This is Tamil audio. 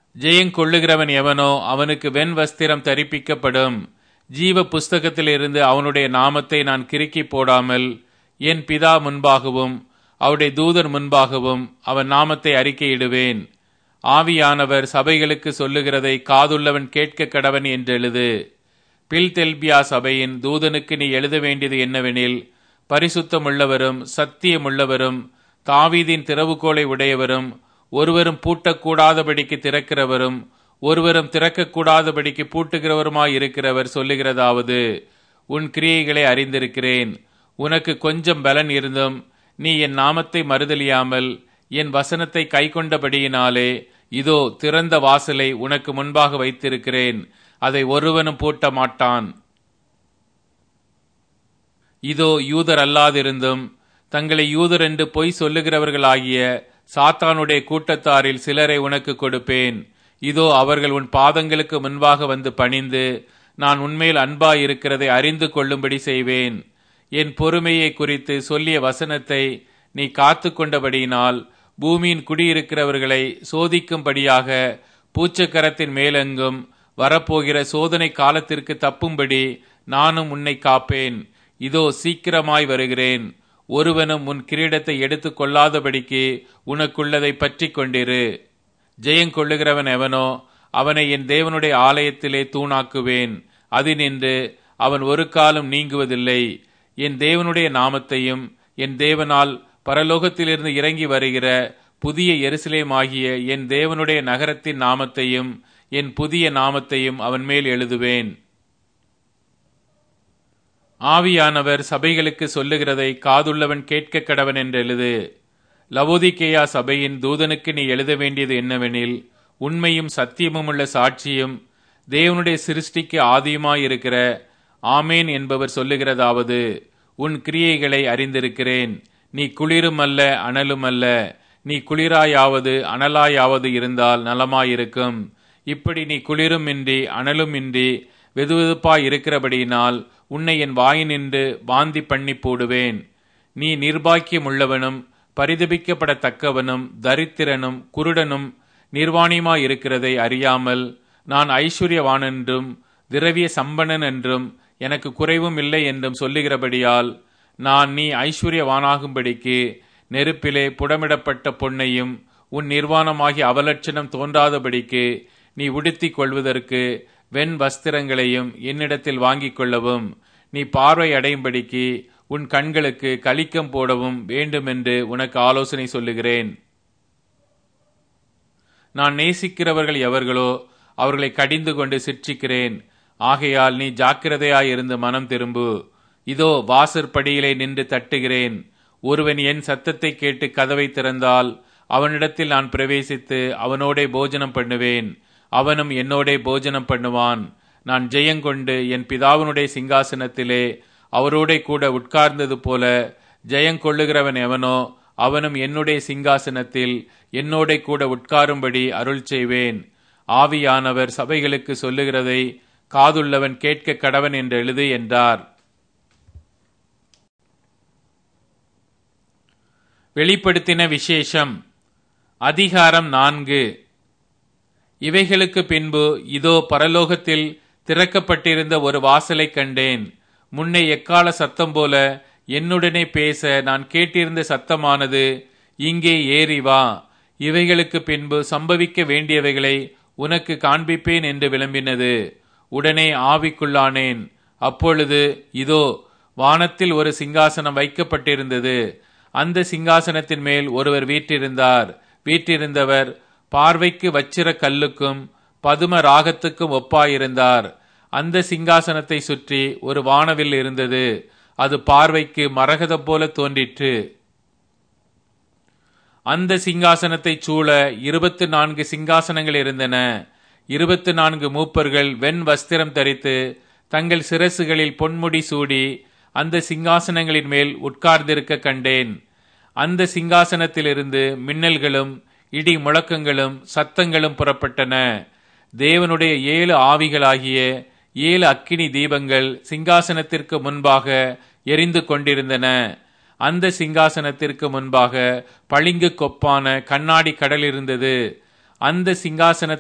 ஜெயங்கொள்ளுகிறவன் எவனோ அவனுக்கு வெண் வஸ்திரம் தரிப்பிக்கப்படும் ஜீவ புஸ்தகத்திலிருந்து அவனுடைய நாமத்தை நான் கிறுக்கி போடாமல் என் பிதா முன்பாகவும் அவருடைய தூதர் முன்பாகவும் அவன் நாமத்தை அறிக்கையிடுவேன் ஆவியானவர் சபைகளுக்கு சொல்லுகிறதை காதுள்ளவன் கேட்க கடவன் என்றெழுது பில்தெல்பியா சபையின் தூதனுக்கு நீ எழுத வேண்டியது என்னவெனில் பரிசுத்தமுள்ளவரும் சத்தியமுள்ளவரும் தாவீதின் திறவுகோலை உடையவரும் ஒருவரும் பூட்டக்கூடாதபடிக்கு திறக்கிறவரும் ஒருவரும் திறக்கக்கூடாதபடிக்கு பூட்டுகிறவருமாய் இருக்கிறவர் சொல்லுகிறதாவது உன் கிரியைகளை அறிந்திருக்கிறேன் உனக்கு கொஞ்சம் பலன் இருந்தும் நீ என் நாமத்தை மறுதலியாமல் என் வசனத்தை கைக்கொண்டபடியினாலே இதோ திறந்த வாசலை உனக்கு முன்பாக வைத்திருக்கிறேன் அதை ஒருவனும் பூட்ட மாட்டான் இதோ யூதர் அல்லாதிருந்தும் தங்களை யூதர் என்று பொய் சொல்லுகிறவர்களாகிய சாத்தானுடைய கூட்டத்தாரில் சிலரை உனக்கு கொடுப்பேன் இதோ அவர்கள் உன் பாதங்களுக்கு முன்பாக வந்து பணிந்து நான் உண்மையில் அன்பாய் இருக்கிறதை அறிந்து கொள்ளும்படி செய்வேன் என் பொறுமையை குறித்து சொல்லிய வசனத்தை நீ காத்து கொண்டபடியினால் பூமியின் குடியிருக்கிறவர்களை சோதிக்கும்படியாக பூச்சக்கரத்தின் மேலெங்கும் வரப்போகிற சோதனை காலத்திற்கு தப்பும்படி நானும் உன்னை காப்பேன் இதோ சீக்கிரமாய் வருகிறேன் ஒருவனும் உன் கிரீடத்தை எடுத்துக் கொள்ளாதபடிக்கு உனக்குள்ளதை பற்றி கொண்டிரு ஜெயங்கொள்ளுகிறவன் எவனோ அவனை என் தேவனுடைய ஆலயத்திலே தூணாக்குவேன் அதினின்று அவன் ஒரு காலம் நீங்குவதில்லை என் தேவனுடைய நாமத்தையும் என் தேவனால் பரலோகத்திலிருந்து இறங்கி வருகிற புதிய எருசலேமாகிய என் தேவனுடைய நகரத்தின் நாமத்தையும் என் புதிய நாமத்தையும் அவன் மேல் எழுதுவேன் ஆவியானவர் சபைகளுக்கு சொல்லுகிறதை காதுள்ளவன் கேட்க கடவன் என்று எழுது லவோதிகேயா சபையின் தூதனுக்கு நீ எழுத வேண்டியது என்னவெனில் உண்மையும் சத்தியமும் உள்ள சாட்சியும் தேவனுடைய சிருஷ்டிக்கு ஆதியுமாயிருக்கிற ஆமேன் என்பவர் சொல்லுகிறதாவது உன் கிரியைகளை அறிந்திருக்கிறேன் நீ குளிரும் அல்ல அனலும் அல்ல நீ குளிராயாவது அனலாயாவது இருந்தால் நலமாயிருக்கும் இப்படி நீ குளிரும் இன்றி அனலும் இன்றி வெதுவெதுப்பாய் இருக்கிறபடியினால் உன்னை என் வாயினின்று வாந்தி பண்ணி போடுவேன் நீ நிர்பாக்கியம் உள்ளவனும் பரிதபிக்கப்படத்தக்கவனும் தரித்திரனும் குருடனும் நிர்வாணியமாய் இருக்கிறதை அறியாமல் நான் ஐஸ்வர்யவான் என்றும் திரவிய சம்பனன் என்றும் எனக்கு குறைவும் இல்லை என்றும் சொல்லுகிறபடியால் நான் நீ ஐஸ்வர்யவானாகும்படிக்கு நெருப்பிலே புடமிடப்பட்ட பொன்னையும் உன் நிர்வாணமாகி அவலட்சணம் தோன்றாதபடிக்கு நீ உடுத்திக் கொள்வதற்கு வெண் வஸ்திரங்களையும் என்னிடத்தில் வாங்கிக் கொள்ளவும் நீ பார்வை அடையும்படிக்கு உன் கண்களுக்கு கலிக்கம் போடவும் வேண்டுமென்று உனக்கு ஆலோசனை சொல்லுகிறேன் நான் நேசிக்கிறவர்கள் எவர்களோ அவர்களை கடிந்து கொண்டு சிற்றிக்கிறேன் ஆகையால் நீ ஜாக்கிரதையாயிருந்து மனம் திரும்பு இதோ வாசற்படியிலே நின்று தட்டுகிறேன் ஒருவன் என் சத்தத்தை கேட்டு கதவை திறந்தால் அவனிடத்தில் நான் பிரவேசித்து அவனோடே போஜனம் பண்ணுவேன் அவனும் என்னோடே போஜனம் பண்ணுவான் நான் ஜெயங்கொண்டு என் பிதாவினுடைய சிங்காசனத்திலே அவரோடே கூட உட்கார்ந்தது போல ஜெயங்கொள்ளுகிறவன் எவனோ அவனும் என்னுடைய சிங்காசனத்தில் என்னோட கூட உட்காரும்படி அருள் செய்வேன் ஆவியானவர் சபைகளுக்கு சொல்லுகிறதை காதுள்ளவன் கேட்க கடவன் என்று எழுது என்றார் வெளிப்படுத்தின விசேஷம் அதிகாரம் நான்கு இவைகளுக்கு பின்பு இதோ பரலோகத்தில் திறக்கப்பட்டிருந்த ஒரு வாசலை கண்டேன் முன்னே எக்கால சத்தம் போல என்னுடனே பேச நான் கேட்டிருந்த சத்தமானது இங்கே ஏறி வா இவைகளுக்கு பின்பு சம்பவிக்க வேண்டியவைகளை உனக்கு காண்பிப்பேன் என்று விளம்பினது உடனே ஆவிக்குள்ளானேன் அப்பொழுது இதோ வானத்தில் ஒரு சிங்காசனம் வைக்கப்பட்டிருந்தது அந்த சிங்காசனத்தின் மேல் ஒருவர் வீற்றிருந்தார் வீற்றிருந்தவர் பார்வைக்கு வச்சிர கல்லுக்கும் பதும ராகத்துக்கும் ஒப்பாயிருந்தார் அந்த சிங்காசனத்தை சுற்றி ஒரு வானவில் இருந்தது அது பார்வைக்கு மரகதம் போல தோன்றிற்று அந்த சிங்காசனத்தை சூழ இருபத்து நான்கு சிங்காசனங்கள் இருந்தன இருபத்து நான்கு மூப்பர்கள் வெண் வஸ்திரம் தரித்து தங்கள் சிரசுகளில் பொன்முடி சூடி அந்த சிங்காசனங்களின் மேல் உட்கார்ந்திருக்க கண்டேன் அந்த சிங்காசனத்திலிருந்து மின்னல்களும் இடி முழக்கங்களும் சத்தங்களும் புறப்பட்டன தேவனுடைய ஏழு ஆவிகளாகிய ஏழு அக்கினி தீபங்கள் சிங்காசனத்திற்கு முன்பாக எரிந்து கொண்டிருந்தன அந்த சிங்காசனத்திற்கு முன்பாக பளிங்கு கொப்பான கண்ணாடி கடல் இருந்தது அந்த சிங்காசனத்தை